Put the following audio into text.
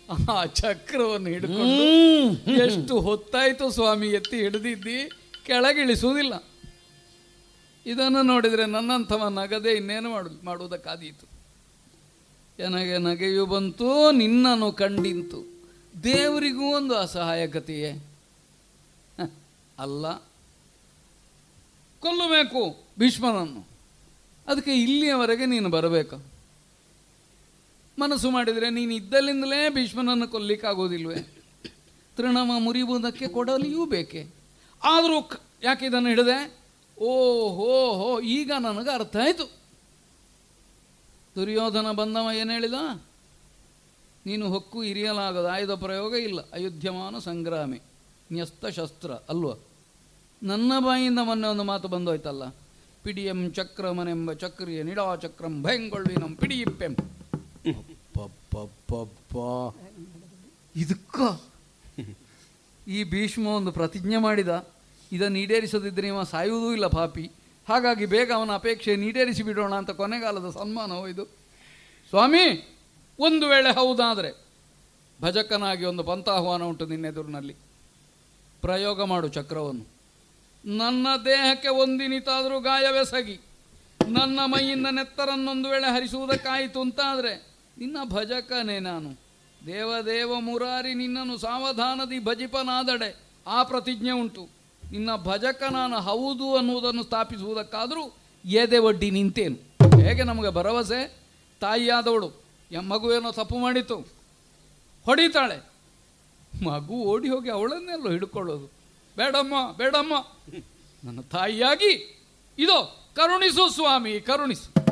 ಆ ಚಕ್ರವನ್ನು ಹಿಡ್ಕೊಂಡು ಎಷ್ಟು ಹೊತ್ತಾಯ್ತು ಸ್ವಾಮಿ ಎತ್ತಿ ಹಿಡಿದಿದ್ದಿ ಕೆಳಗಿಳಿಸುವುದಿಲ್ಲ ಇದನ್ನು ನೋಡಿದರೆ ನನ್ನಂಥವ ನಗದೆ ಇನ್ನೇನು ಮಾಡು ಮಾಡುವುದಕ್ಕಾದೀತು ನನಗೆ ನಗೆಯು ಬಂತು ನಿನ್ನನ್ನು ಕಂಡಿಂತು ದೇವರಿಗೂ ಒಂದು ಅಸಹಾಯಕತೆಯೇ ಹ, ಅಲ್ಲ ಕೊಲ್ಲಬೇಕು ಭೀಷ್ಮನನ್ನು ಅದಕ್ಕೆ ಇಲ್ಲಿಯವರೆಗೆ ನೀನು ಬರಬೇಕು ಮನಸ್ಸು ಮಾಡಿದರೆ ನೀನು ಇದ್ದಲ್ಲಿಂದಲೇ ಭೀಷ್ಮನನ್ನು ಕೊಲ್ಲಿಕ್ಕಾಗೋದಿಲ್ವೇ ತೃಣವ ಮುರಿಯುವುದಕ್ಕೆ ಕೊಡಲಿಯೂ ಬೇಕೆ ಆದರೂ ಕ- ಯಾಕೆ ಇದನ್ನು ಹಿಡಿದೆ ಓ ಹೋ ಹೋ ಈಗ ನನಗೆ ಅರ್ಥ ಆಯಿತು ದುರ್ಯೋಧನ ಬಂದವ ಏನು ಹೇಳಿದ ನೀನು ಹೊಕ್ಕು ಇರಿಯಲಾಗದ ಆಯುಧ ಪ್ರಯೋಗ ಇಲ್ಲ ಅಯುಧ್ಯಮಾನ ಸಂಗ್ರಾಮಿ ನ್ಯಸ್ತ ಶಸ್ತ್ರ ಅಲ್ವ ನನ್ನ ಬಾಯಿಂದ ಮೊನ್ನೆ ಒಂದು ಮಾತು ಬಂದೋಯ್ತಲ್ಲ ಪಿಡಿಯಂ ಚಕ್ರಮನೆಂಬ ಚಕ್ರಿಯ ನಿಡಾ ಚಕ್ರಂ ಭಯಂಗೊಳ್ಳಿ ನಮ್ಮ ಪಿಡಿಯಿಪ್ಪೆಂ ಪಪ್ಪ ಇದಕ್ಕ ಈ ಭೀಷ್ಮ ಒಂದು ಪ್ರತಿಜ್ಞೆ ಮಾಡಿದ ಇದನ್ನು ಈಡೇರಿಸದಿದ್ದರೆ ಇವ ಸಾಯುವುದೂ ಇಲ್ಲ ಪಾಪಿ ಹಾಗಾಗಿ ಬೇಗ ಅವನ ಅಪೇಕ್ಷೆ ಈಡೇರಿಸಿ ಬಿಡೋಣ ಅಂತ ಕೊನೆಗಾಲದ ಸನ್ಮಾನವೋ ಇದು ಸ್ವಾಮಿ ಒಂದು ವೇಳೆ ಹೌದಾದರೆ ಭಜಕನಾಗಿ ಒಂದು ಪಂಥಾಹ್ವಾನ ಉಂಟು ನಿನ್ನೆದುರಿನಲ್ಲಿ ಪ್ರಯೋಗ ಮಾಡು ಚಕ್ರವನ್ನು ನನ್ನ ದೇಹಕ್ಕೆ ಒಂದಿನಿತಾದರೂ ಗಾಯವೆಸಗಿ ನನ್ನ ಮೈಯಿಂದ ನೆತ್ತರನ್ನೊಂದು ವೇಳೆ ಹರಿಸುವುದಕ್ಕಾಯಿತು ಅಂತಾದರೆ ನಿನ್ನ ಭಜಕನೇ ನಾನು ದೇವದೇವ ಮುರಾರಿ ನಿನ್ನನ್ನು ಸಾವಧಾನದಿ ಭಜಿಪನಾದಡೆ ಆ ಪ್ರತಿಜ್ಞೆ ಉಂಟು ನಿನ್ನ ಭಜಕ ನಾನು ಹೌದು ಅನ್ನುವುದನ್ನು ಸ್ಥಾಪಿಸುವುದಕ್ಕಾದರೂ ಎದೆ ಒಡ್ಡಿ ನಿಂತೇನು ಹೇಗೆ ನಮಗೆ ಭರವಸೆ ತಾಯಿಯಾದವಳು ಯ ಮಗುವೇನೋ ತಪ್ಪು ಮಾಡಿತು ಹೊಡಿತಾಳೆ ಮಗು ಓಡಿ ಹೋಗಿ ಅವಳನ್ನೆಲ್ಲೋ ಹಿಡ್ಕೊಳ್ಳೋದು ಬೇಡಮ್ಮ ಬೇಡಮ್ಮ ನನ್ನ ತಾಯಿಯಾಗಿ ಇದೋ ಕರುಣಿಸು ಸ್ವಾಮಿ ಕರುಣಿಸು